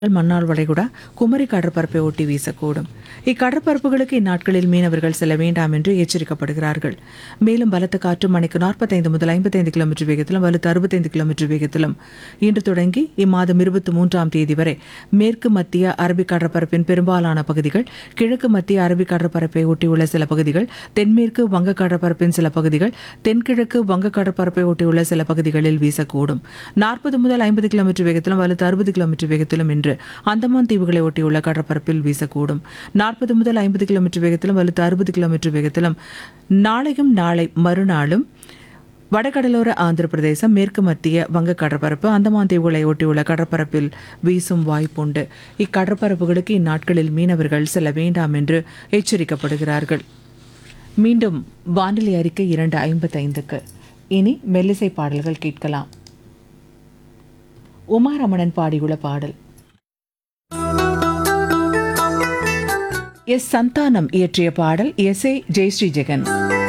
மன்னார் வளைகுடா குமரி கடற்பரப்பை ஒட்டி வீசக்கூடும் இக்கடற்பரப்புகளுக்கு இந்நாட்களில் மீனவர்கள் செல்ல வேண்டாம் என்று எச்சரிக்கப்படுகிறார்கள் மேலும் பலத்த காற்று மணிக்கு நாற்பத்தைந்து முதல் ஐம்பத்தைந்து கிலோமீட்டர் வேகத்திலும் வலுத்து அறுபத்தைந்து கிலோமீட்டர் வேகத்திலும் இன்று தொடங்கி இம்மாதம் இருபத்தி மூன்றாம் தேதி வரை மேற்கு மத்திய அரபிக் கடற்பரப்பின் பெரும்பாலான பகுதிகள் கிழக்கு மத்திய அரபிக் கடற்பரப்பை ஒட்டியுள்ள சில பகுதிகள் தென்மேற்கு வங்க கடற்பரப்பின் சில பகுதிகள் தென்கிழக்கு வங்க கடற்பரப்பை ஒட்டியுள்ள சில பகுதிகளில் வீசக்கூடும் நாற்பது முதல் ஐம்பது கிலோமீட்டர் வேகத்திலும் வலுத்து அறுபது கிலோமீட்டர் வேகத்திலும் இன்று அந்தமான் தீவுகளை ஒட்டியுள்ள கடற்பரப்பில் வீசக்கூடும் நாற்பது முதல் ஐம்பது கிலோமீட்டர் வேகத்திலும் வலுத்து அறுபது கிலோமீட்டர் வேகத்திலும் நாளையும் நாளை மறுநாளும் வடகடலோர ஆந்திர பிரதேசம் மேற்கு மத்திய வங்க கடற்பரப்பு அந்தமான் தீவுகளை ஒட்டியுள்ள கடற்பரப்பில் வீசும் வாய்ப்புண்டு இக்கடற்பரப்புகளுக்கு இந்நாட்களில் மீனவர்கள் செல்ல வேண்டாம் என்று எச்சரிக்கப்படுகிறார்கள் மீண்டும் வானிலை அறிக்கை இரண்டு ஐம்பத்தைந்துக்கு இனி மெல்லிசை பாடல்கள் கேட்கலாம் உமாரமணன் பாடியுள்ள பாடல் எஸ் சந்தானம் இயற்றிய பாடல் எஸ் ஏ ஜெயஸ்ரீ ஜெகன்